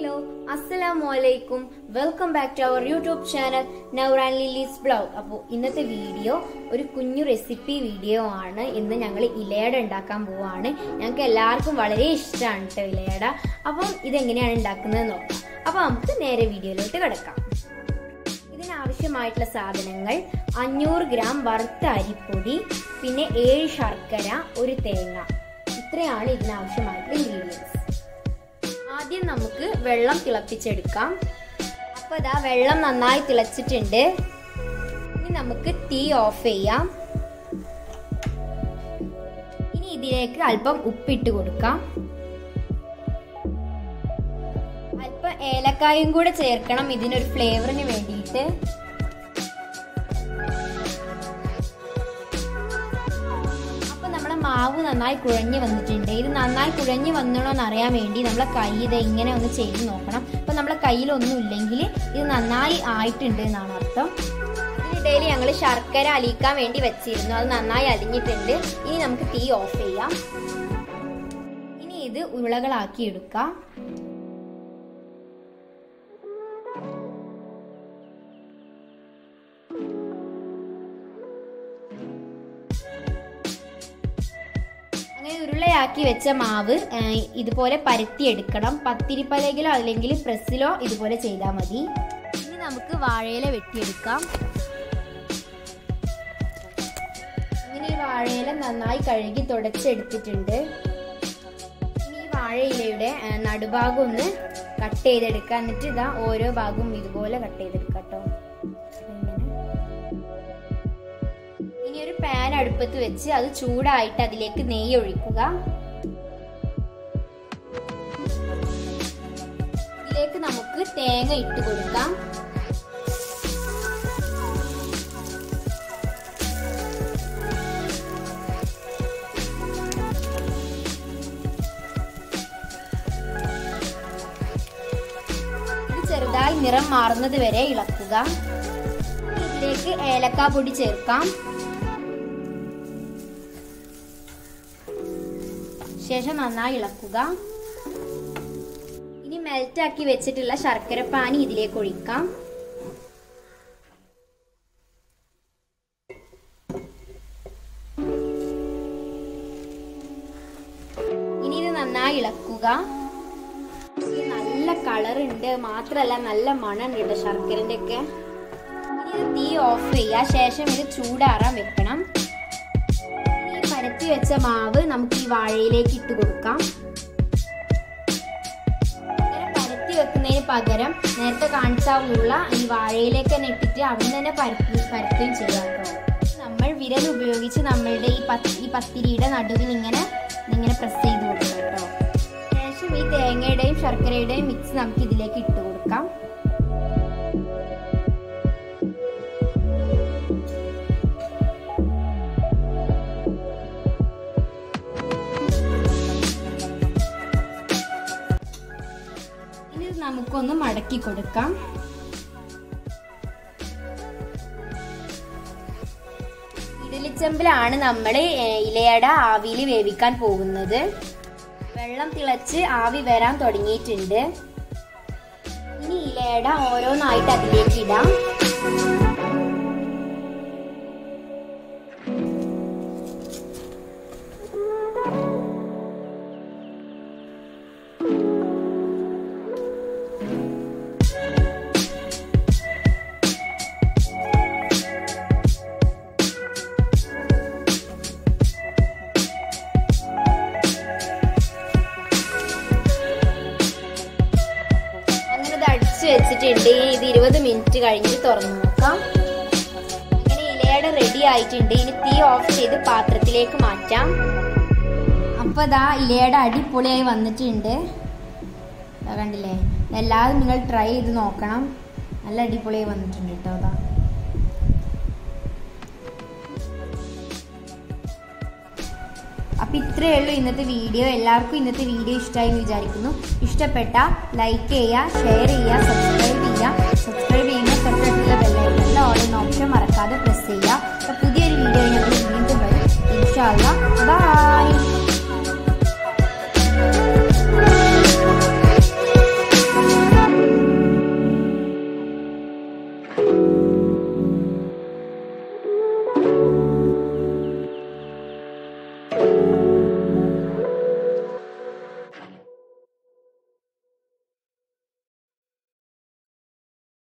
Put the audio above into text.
hello അസ്സലാമു അലൈക്കും welcome back to our YouTube channel Nouran Lily's blog അപ്പോൾ ഇന്നത്തെ വീഡിയോ ഒരു കുഞ്ഞു റെസിപ്പി വീഡിയോ ആണ് ഇന്ന് ഞങ്ങൾ ഇലയട ഉണ്ടാക്കാൻ പോവാണ് ഞങ്ങൾക്ക് എല്ലാവർക്കും വളരെ ഇഷ്ടമാണ് കേട്ടോ ഇലയട അപ്പം ഇതെങ്ങനെയാണ് ഉണ്ടാക്കുന്നത് നോക്കാം അപ്പോൾ നമുക്ക് നേരെ വീഡിയോയിലോട്ട് കിടക്കാം ഇതിനാവശ്യമായിട്ടുള്ള സാധനങ്ങൾ അഞ്ഞൂറ് ഗ്രാം വറുത്ത അരിപ്പൊടി പിന്നെ ഏഴ് ശർക്കര ഒരു തേങ്ങ ഇത്രയാണ് ഇതിനാവശ്യമായിട്ടുള്ള ഇൻഗ്രീഡിയൻസ് ആദ്യം നമുക്ക് വെള്ളം തിളപ്പിച്ചെടുക്കാം അപ്പൊ ഇതാ വെള്ളം നന്നായി തിളച്ചിട്ടുണ്ട് ഇനി നമുക്ക് തീ ഓഫ് ചെയ്യാം ഇനി ഇതിലേക്ക് അല്പം ഉപ്പിട്ട് കൊടുക്കാം അല്പം ഏലക്കായും കൂടെ ചേർക്കണം ഇതിനൊരു ഫ്ലേവറിന് വേണ്ടിയിട്ട് അപ്പൊ നമ്മുടെ മാവ് നന്നായി കുഴഞ്ഞു വന്നിട്ടുണ്ട് ഇത് നന്നായി കുഴഞ്ഞു വന്നണോ എന്ന് അറിയാൻ വേണ്ടി നമ്മളെ കൈ ഇത് ഇങ്ങനെ ഒന്ന് ചെയ്ത് നോക്കണം അപ്പൊ നമ്മളെ കയ്യിലൊന്നും ഇല്ലെങ്കിൽ ഇത് നന്നായി ആയിട്ടുണ്ട് എന്നാണ് അർത്ഥം ഇതിനിടയിൽ ഞങ്ങൾ ശർക്കര അലിയിക്കാൻ വേണ്ടി വെച്ചിരുന്നു അത് നന്നായി അലിഞ്ഞിട്ടുണ്ട് ഇനി നമുക്ക് തീ ഓഫ് ചെയ്യാം ഇനി ഇത് ഉരുളകളാക്കി എടുക്കാം അങ്ങനെ ഉരുളയാക്കി വെച്ച മാവ് ഇതുപോലെ പരത്തിയെടുക്കണം പത്തിരിപ്പലകിലോ അല്ലെങ്കിൽ പ്രസ്സിലോ ഇതുപോലെ ചെയ്താൽ മതി ഇനി നമുക്ക് വാഴയില വെട്ടിയെടുക്കാം ഇങ്ങനെ ഈ വാഴയില നന്നായി കഴുകി തുടച്ചെടുത്തിട്ടുണ്ട് ഇനി ഈ വാഴയിലയുടെ നടുഭാഗം ഒന്ന് കട്ട് ചെയ്തെടുക്കുക എന്നിട്ട് ഇതാ ഓരോ ഭാഗവും ഇതുപോലെ കട്ട് ചെയ്തെടുക്കാം കേട്ടോ ഇനി ഒരു പാൻ അടുപ്പത്ത് വെച്ച് അത് ചൂടായിട്ട് അതിലേക്ക് നെയ്യ് ഒഴിക്കുക ഇതിലേക്ക് നമുക്ക് തേങ്ങ ഇട്ട് കൊടുക്കാം ഇത് ചെറുതായി നിറം മാറുന്നത് വരെ ഇളക്കുക ഇതിലേക്ക് ഏലക്കാ പൊടി ചേർക്കാം ശേഷം നന്നായി ഇളക്കുക ഇനി മെൽറ്റാക്കി വെച്ചിട്ടുള്ള ശർക്കര പാനി ഇതിലേക്ക് ഒഴിക്കാം ഇനി ഇത് നന്നായി ഇളക്കുക നല്ല കളർ ഉണ്ട് മാത്രല്ല നല്ല മണം ഉണ്ട് ശർക്കരന്റെ ഒക്കെ ഇനി ഇത് തീ ഓഫ് ചെയ്യുക ശേഷം ഇത് ചൂടാറാൻ വെക്കണം പരത്തി വെച്ച മാവ് നമുക്ക് ഈ വാഴയിലേക്ക് ഇട്ട് കൊടുക്കാം ഇങ്ങനെ പരത്തി വെക്കുന്നതിന് പകരം നേരത്തെ കാണിച്ചാവുള്ള ഈ വാഴയിലേക്ക് തന്നെ ഇട്ടിട്ട് അവിടെ തന്നെ പരത്തി പരത്തുകയും ചെയ്യാം നമ്മൾ വിരൽ ഉപയോഗിച്ച് നമ്മളുടെ ഈ പത്തി ഈ പത്തിരിയുടെ നടുവിൽ ഇങ്ങനെ ഇങ്ങനെ പ്രസ് ചെയ്ത് കൊടുക്കാം കേട്ടോ ശേഷം ഈ തേങ്ങയുടെയും ശർക്കരയുടെയും മിക്സ് നമുക്ക് ഇതിലേക്ക് ഇട്ട് കൊടുക്കാം ഇനി നമുക്കൊന്ന് മടക്കി കൊടുക്കാം ഇഡലിച്ചമ്പിലാണ് നമ്മൾ ഇലയട ആവിയിൽ വേവിക്കാൻ പോകുന്നത് വെള്ളം തിളച്ച് ആവി വരാൻ തുടങ്ങിയിട്ടുണ്ട് ഇനി ഇലയട ഓരോന്നായിട്ട് അതിലേക്ക് ഇടാം അടിച്ചു വെച്ചിട്ടുണ്ട് ഇത് ഇരുപത് മിനിറ്റ് കഴിഞ്ഞ് തുറന്നു നോക്കാം അങ്ങനെ ഇലയുടെ റെഡി ആയിട്ടുണ്ട് ഇനി തീ ഓഫ് ചെയ്ത് പാത്രത്തിലേക്ക് മാറ്റാം അപ്പൊ ഇതാ ഇലയുടെ അടിപൊളിയായി വന്നിട്ടുണ്ട് കണ്ടില്ലേ എല്ലാവരും നിങ്ങൾ ട്രൈ ചെയ്ത് നോക്കണം നല്ല അടിപൊളിയായി വന്നിട്ടുണ്ട് കേട്ടോ അതാ അപ്പം ഇത്രയേ ഉള്ളൂ ഇന്നത്തെ വീഡിയോ എല്ലാവർക്കും ഇന്നത്തെ വീഡിയോ ഇഷ്ടമായി എന്ന് വിചാരിക്കുന്നു ഇഷ്ടപ്പെട്ട ലൈക്ക് ചെയ്യുക ഷെയർ ചെയ്യുക സബ്സ്ക്രൈബ് ചെയ്യുക സബ്സ്ക്രൈബ് ചെയ്യുമ്പോൾ തൊട്ടടുത്തുള്ള ബെല്ലൈക്കണിൽ ഓൾ എന്ന ഓപ്ഷൻ മറക്കാതെ പ്രസ് ചെയ്യുക അപ്പോൾ പുതിയൊരു വീഡിയോ ഞങ്ങൾ വീണ്ടും വരും ഇൻഷാല്ല ബൈ